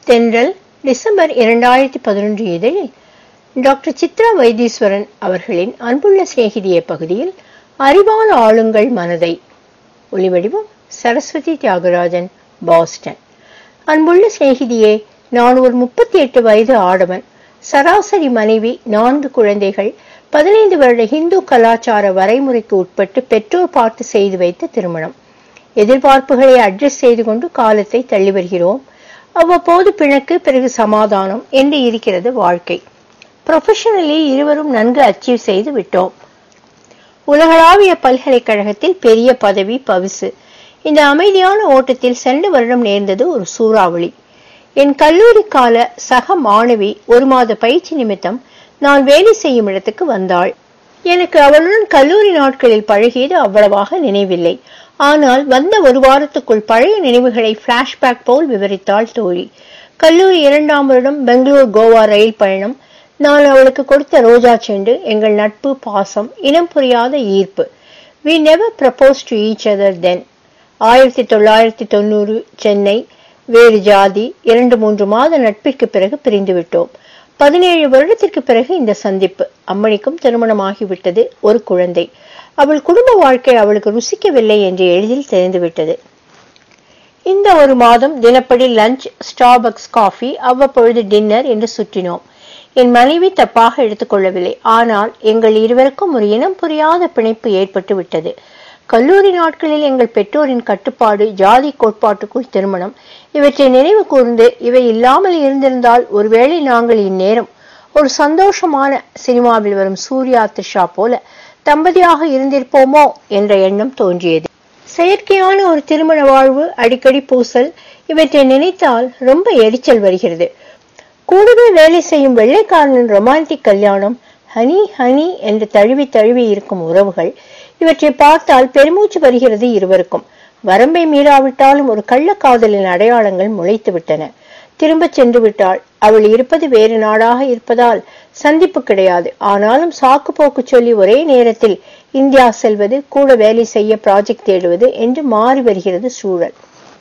தென்றல் டிசம்பர் இரண்டாயிரத்தி பதினொன்று இதழில் டாக்டர் சித்ரா வைத்தீஸ்வரன் அவர்களின் அன்புள்ள சிநேகிதிய பகுதியில் அறிவால் ஆளுங்கள் மனதை ஒளிவடிவம் சரஸ்வதி தியாகராஜன் பாஸ்டன் அன்புள்ள சிநேகிதியே நான் ஒரு முப்பத்தி எட்டு வயது ஆடவன் சராசரி மனைவி நான்கு குழந்தைகள் பதினைந்து வருட இந்து கலாச்சார வரைமுறைக்கு உட்பட்டு பெற்றோர் பார்த்து செய்து வைத்த திருமணம் எதிர்பார்ப்புகளை அட்ஜஸ்ட் செய்து கொண்டு காலத்தை தள்ளி வருகிறோம் அவ்வப்போது பிணக்கு பிறகு சமாதானம் என்று இருக்கிறது வாழ்க்கை ப்ரொஃபஷனலி இருவரும் நன்கு அச்சீவ் செய்து விட்டோம் உலகளாவிய பல்கலைக்கழகத்தில் பெரிய பதவி பவிசு இந்த அமைதியான ஓட்டத்தில் சென்ற வருடம் நேர்ந்தது ஒரு சூறாவளி என் கல்லூரி கால சக மாணவி ஒரு மாத பயிற்சி நிமித்தம் நான் வேலை செய்யும் இடத்துக்கு வந்தாள் எனக்கு அவளுடன் கல்லூரி நாட்களில் பழகியது அவ்வளவாக நினைவில்லை ஆனால் வந்த ஒரு வாரத்துக்குள் பழைய நினைவுகளை பிளாஷ்பேக் போல் விவரித்தாள் தோழி கல்லூரி இரண்டாம் வருடம் பெங்களூர் கோவா ரயில் பயணம் நான் அவளுக்கு கொடுத்த ரோஜா செண்டு எங்கள் நட்பு பாசம் இனம் புரியாத ஈர்ப்பு we never propose to each other then ஆயிரத்தி தொள்ளாயிரத்தி தொண்ணூறு சென்னை வேறு ஜாதி இரண்டு மூன்று மாத நட்பிற்கு பிறகு பிரிந்து விட்டோம் பதினேழு வருடத்திற்கு பிறகு இந்த சந்திப்பு அம்மணிக்கும் திருமணமாகிவிட்டது ஒரு குழந்தை அவள் குடும்ப வாழ்க்கை அவளுக்கு ருசிக்கவில்லை என்று எளிதில் தெரிந்துவிட்டது இந்த ஒரு மாதம் தினப்படி லஞ்ச் ஸ்டார்பக்ஸ் காஃபி அவ்வப்பொழுது டின்னர் என்று சுற்றினோம் என் மனைவி தப்பாக எடுத்துக்கொள்ளவில்லை ஆனால் எங்கள் இருவருக்கும் ஒரு இனம் புரியாத பிணைப்பு ஏற்பட்டு விட்டது கல்லூரி நாட்களில் எங்கள் பெற்றோரின் கட்டுப்பாடு ஜாதி கோட்பாட்டுக்குள் திருமணம் இவற்றை நினைவு கூர்ந்து இவை இல்லாமல் இருந்திருந்தால் ஒருவேளை நாங்கள் இந்நேரம் ஒரு சந்தோஷமான சினிமாவில் வரும் சூர்யா த்ரிஷா போல தம்பதியாக இருந்திருப்போமோ என்ற எண்ணம் தோன்றியது செயற்கையான ஒரு திருமண வாழ்வு அடிக்கடி பூசல் இவற்றை நினைத்தால் ரொம்ப எரிச்சல் வருகிறது கூடவே வேலை செய்யும் வெள்ளைக்காரனின் ரொமான்டிக் கல்யாணம் ஹனி ஹனி என்று தழுவி தழுவி இருக்கும் உறவுகள் இவற்றை பார்த்தால் பெருமூச்சு வருகிறது இருவருக்கும் வரம்பை மீறாவிட்டாலும் ஒரு கள்ளக்காதலின் அடையாளங்கள் முளைத்து விட்டன திரும்ப சென்று விட்டாள் அவள் இருப்பது வேறு நாடாக இருப்பதால் சந்திப்பு கிடையாது ஆனாலும் சாக்கு போக்கு சொல்லி ஒரே நேரத்தில் இந்தியா செல்வது கூட வேலை செய்ய ப்ராஜெக்ட் தேடுவது என்று மாறி வருகிறது சூழல்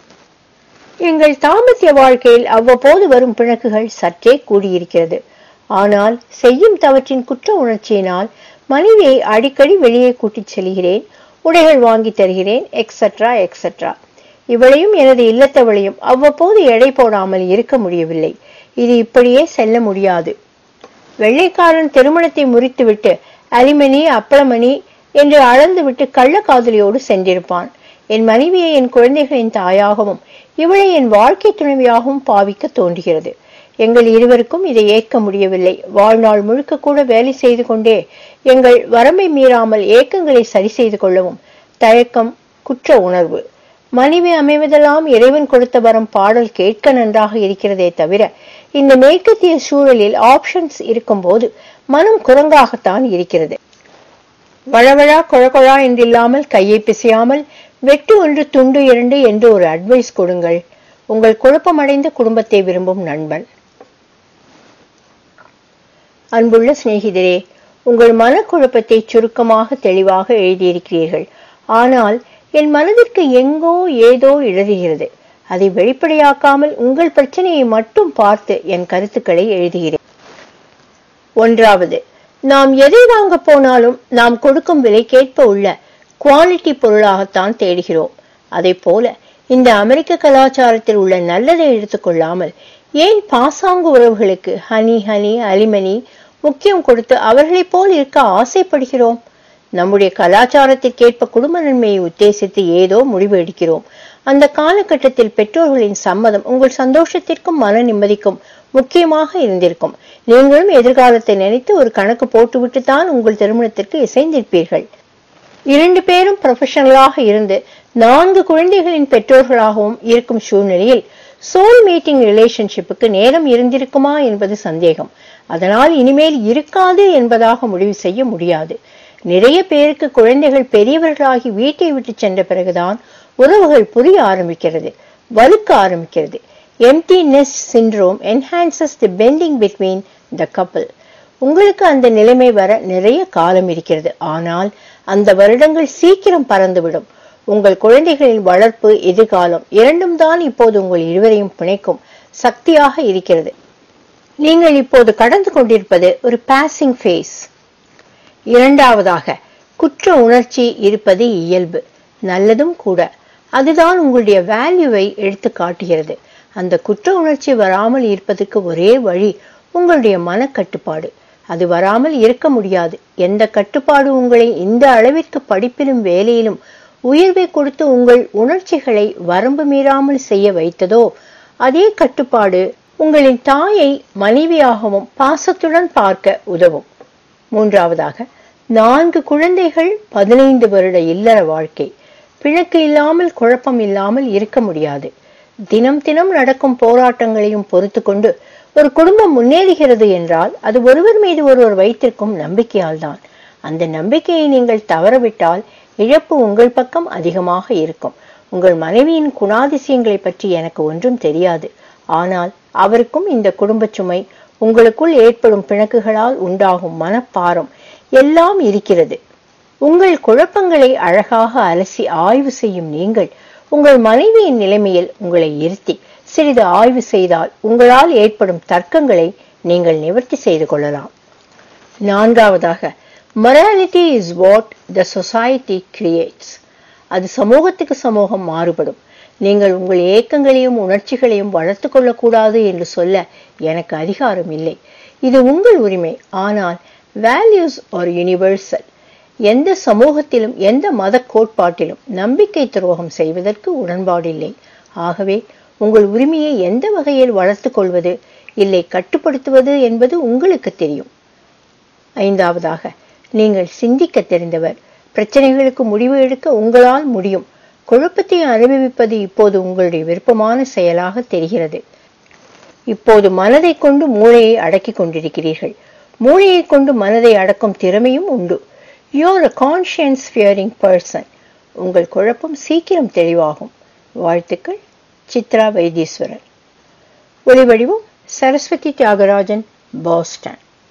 எங்கள் தாம்பத்திய வாழ்க்கையில் அவ்வப்போது வரும் பிணக்குகள் சற்றே கூடியிருக்கிறது ஆனால் செய்யும் தவற்றின் குற்ற உணர்ச்சியினால் மனைவியை அடிக்கடி வெளியே கூட்டிச் செல்கிறேன் உடைகள் வாங்கி தருகிறேன் எக்ஸட்ரா எக்ஸட்ரா இவளையும் எனது இல்லத்தவளையும் அவ்வப்போது எடை போடாமல் இருக்க முடியவில்லை இது இப்படியே செல்ல முடியாது வெள்ளைக்காரன் திருமணத்தை முறித்துவிட்டு அலிமணி அப்பளமணி என்று அளந்துவிட்டு கள்ளக்காதலியோடு சென்றிருப்பான் என் மனைவியை என் குழந்தைகளின் தாயாகவும் இவளை என் வாழ்க்கை துணைவியாகவும் பாவிக்க தோன்றுகிறது எங்கள் இருவருக்கும் இதை ஏற்க முடியவில்லை வாழ்நாள் முழுக்க கூட வேலை செய்து கொண்டே எங்கள் வரம்பை மீறாமல் ஏக்கங்களை சரி செய்து கொள்ளவும் தயக்கம் குற்ற உணர்வு மனைவி அமைவதெல்லாம் இறைவன் கொடுத்த வரம் பாடல் கேட்க நன்றாக இருக்கிறதே தவிர இந்த மேற்கத்திய சூழலில் ஆப்ஷன்ஸ் இருக்கும்போது மனம் குரங்காகத்தான் இருக்கிறது வழவழா கொழகொழா என்றில்லாமல் கையை பிசையாமல் வெட்டு ஒன்று துண்டு இரண்டு என்று ஒரு அட்வைஸ் கொடுங்கள் உங்கள் குழப்பமடைந்த குடும்பத்தை விரும்பும் நண்பன் அன்புள்ள சிநேகிதரே உங்கள் மனக்குழப்பத்தை சுருக்கமாக தெளிவாக எழுதியிருக்கிறீர்கள் ஆனால் என் மனதிற்கு எங்கோ ஏதோ இடறுகிறது அதை வெளிப்படையாக்காமல் உங்கள் பிரச்சனையை மட்டும் பார்த்து என் கருத்துக்களை எழுதுகிறேன் ஒன்றாவது நாம் எதை வாங்க போனாலும் நாம் கொடுக்கும் விலைக்கேற்ப உள்ள குவாலிட்டி பொருளாகத்தான் தேடுகிறோம் அதை போல இந்த அமெரிக்க கலாச்சாரத்தில் உள்ள நல்லதை எடுத்துக்கொள்ளாமல் ஏன் பாசாங்கு உறவுகளுக்கு ஹனி ஹனி அலிமணி முக்கியம் கொடுத்து அவர்களைப் போல் இருக்க ஆசைப்படுகிறோம் நம்முடைய கலாச்சாரத்திற்கேற்ப குடும்ப நன்மையை உத்தேசித்து ஏதோ முடிவு எடுக்கிறோம் அந்த காலகட்டத்தில் பெற்றோர்களின் சம்மதம் உங்கள் சந்தோஷத்திற்கும் மன நிம்மதிக்கும் முக்கியமாக இருந்திருக்கும் நீங்களும் எதிர்காலத்தை நினைத்து ஒரு கணக்கு போட்டுவிட்டு தான் உங்கள் திருமணத்திற்கு இசைந்திருப்பீர்கள் இரண்டு பேரும் ப்ரொஃபஷனலாக இருந்து நான்கு குழந்தைகளின் பெற்றோர்களாகவும் இருக்கும் சூழ்நிலையில் சோல் மீட்டிங் ரிலேஷன்ஷிப்புக்கு நேரம் இருந்திருக்குமா என்பது சந்தேகம் அதனால் இனிமேல் இருக்காது என்பதாக முடிவு செய்ய முடியாது நிறைய பேருக்கு குழந்தைகள் பெரியவர்களாகி வீட்டை விட்டு சென்ற பிறகுதான் உறவுகள் புரிய ஆரம்பிக்கிறது வலுக்க ஆரம்பிக்கிறது emptiness syndrome enhances the bonding between the couple உங்களுக்கு அந்த நிலைமை வர நிறைய காலம் இருக்கிறது ஆனால் அந்த வருடங்கள் சீக்கிரம் பறந்துவிடும் உங்கள் குழந்தைகளின் வளர்ப்பு எதிர்காலம் இரண்டும் தான் இப்போது உங்கள் இருவரையும் பிணைக்கும் சக்தியாக இருக்கிறது நீங்கள் இப்போது கடந்து கொண்டிருப்பது ஒரு பாசிங் ஃபேஸ் இரண்டாவதாக குற்ற உணர்ச்சி இருப்பது இயல்பு நல்லதும் கூட அதுதான் உங்களுடைய வேல்யூவை எடுத்து காட்டுகிறது அந்த குற்ற உணர்ச்சி வராமல் இருப்பதற்கு ஒரே வழி உங்களுடைய மனக்கட்டுப்பாடு அது வராமல் இருக்க முடியாது எந்த கட்டுப்பாடு உங்களை இந்த அளவிற்கு படிப்பிலும் வேலையிலும் உயர்வை கொடுத்து உங்கள் உணர்ச்சிகளை வரம்பு மீறாமல் செய்ய வைத்ததோ அதே கட்டுப்பாடு உங்களின் தாயை மனைவியாகவும் பாசத்துடன் பார்க்க உதவும் மூன்றாவதாக நான்கு குழந்தைகள் பதினைந்து வருட இல்லற வாழ்க்கை பிணக்கு இல்லாமல் குழப்பம் இல்லாமல் இருக்க முடியாது தினம் தினம் நடக்கும் போராட்டங்களையும் பொறுத்து கொண்டு ஒரு குடும்பம் முன்னேறுகிறது என்றால் அது ஒருவர் மீது ஒருவர் வைத்திருக்கும் நம்பிக்கையால் தான் அந்த நம்பிக்கையை நீங்கள் தவறவிட்டால் இழப்பு உங்கள் பக்கம் அதிகமாக இருக்கும் உங்கள் மனைவியின் குணாதிசயங்களை பற்றி எனக்கு ஒன்றும் தெரியாது ஆனால் அவருக்கும் இந்த குடும்ப சுமை உங்களுக்குள் ஏற்படும் பிணக்குகளால் உண்டாகும் மனப்பாரம் எல்லாம் இருக்கிறது உங்கள் குழப்பங்களை அழகாக அலசி ஆய்வு செய்யும் நீங்கள் உங்கள் மனைவியின் நிலைமையில் உங்களை இருத்தி சிறிது ஆய்வு செய்தால் உங்களால் ஏற்படும் தர்க்கங்களை நீங்கள் நிவர்த்தி செய்து கொள்ளலாம் நான்காவதாக morality is what the society creates அது சமூகத்துக்கு சமூகம் மாறுபடும் நீங்கள் உங்கள் ஏக்கங்களையும் உணர்ச்சிகளையும் வளர்த்து கொள்ளக்கூடாது என்று சொல்ல எனக்கு அதிகாரம் இல்லை இது உங்கள் உரிமை ஆனால் வேல்யூஸ் ஆர் யூனிவர்சல் எந்த சமூகத்திலும் எந்த மத கோட்பாட்டிலும் நம்பிக்கை துரோகம் செய்வதற்கு உடன்பாடில்லை ஆகவே உங்கள் உரிமையை எந்த வகையில் வளர்த்துக் கொள்வது இல்லை கட்டுப்படுத்துவது என்பது உங்களுக்கு தெரியும் ஐந்தாவதாக நீங்கள் சிந்திக்க தெரிந்தவர் பிரச்சனைகளுக்கு முடிவு எடுக்க உங்களால் முடியும் குழப்பத்தை அனுபவிப்பது இப்போது உங்களுடைய விருப்பமான செயலாக தெரிகிறது இப்போது மனதை கொண்டு மூளையை அடக்கிக் கொண்டிருக்கிறீர்கள் மூளையை கொண்டு மனதை அடக்கும் திறமையும் உண்டு you're a conscience fearing person உங்கள் குழப்பம் சீக்கிரம் தெளிவாகும் வாழ்த்துக்கள் சித்ரா வைத்தீஸ்வரன் ஒளிவடிவம் சரஸ்வதி தியாகராஜன் பாஸ்டன்